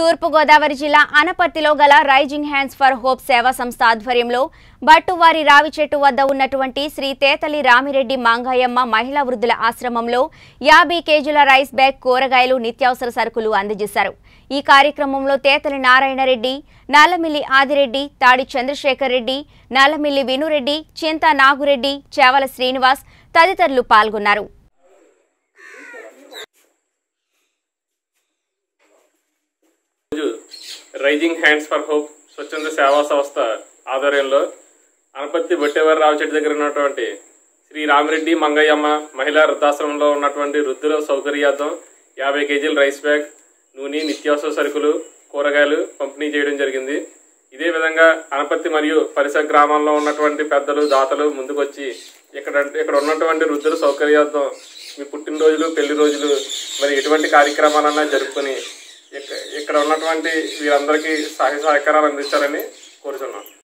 తూర్పుగోదావరి జిల్లా అనపర్తిలో గల rising hands for hope సేవా సంస్థ ఆధ్వర్యంలో బట్టువారి రావి చెట్టు వద్ద ఉన్నటువంటి శ్రీ తేతలి రామిరెడ్డి మాంగయ్యమ్మ మహిళా వృద్ధుల ఆశ్రమంలో యాభై కేజీల రైస్ బ్యాగ్ కూరగాయలు నిత్యావసర సరుకులు అందజేశారు ఈ కార్యక్రమంలో తేతలి నారాయణరెడ్డి నల్లమిల్లి ఆదిరెడ్డి తాడి చంద్రశేఖర్ రెడ్డి నల్లమిల్లి వినురెడ్డి చింతా నాగురెడ్డి చేవల శ్రీనివాస్ తదితరులు పాల్గొన్నారు రోజు రైజింగ్ హ్యాండ్స్ ఫర్ హోప్ స్వచ్ఛంద సేవా సంస్థ ఆధ్వర్యంలో అనపత్తి బొట్టేవారి రావిచెట్టు దగ్గర ఉన్నటువంటి శ్రీ రామిరెడ్డి మంగయ్యమ్మ మహిళా వృద్ధాశ్రమంలో ఉన్నటువంటి వృద్ధుల సౌకర్యార్థం యాభై కేజీల రైస్ బ్యాగ్ నూనె నిత్యావసర సరుకులు కూరగాయలు పంపిణీ చేయడం జరిగింది ఇదే విధంగా అనపత్తి మరియు పరిసర గ్రామాల్లో ఉన్నటువంటి పెద్దలు దాతలు ముందుకొచ్చి ఇక్కడ ఇక్కడ ఉన్నటువంటి వృద్ధుల సౌకర్యార్థం మీ పుట్టినరోజులు పెళ్లి రోజులు మరి ఎటువంటి కార్యక్రమాలన్నా జరుపుకొని ఇక్క- ఇక్కడ ఉన్నటువంటి వీరందరికీ సహాయ సహకారాలు అందించాలని కోరుతున్నాం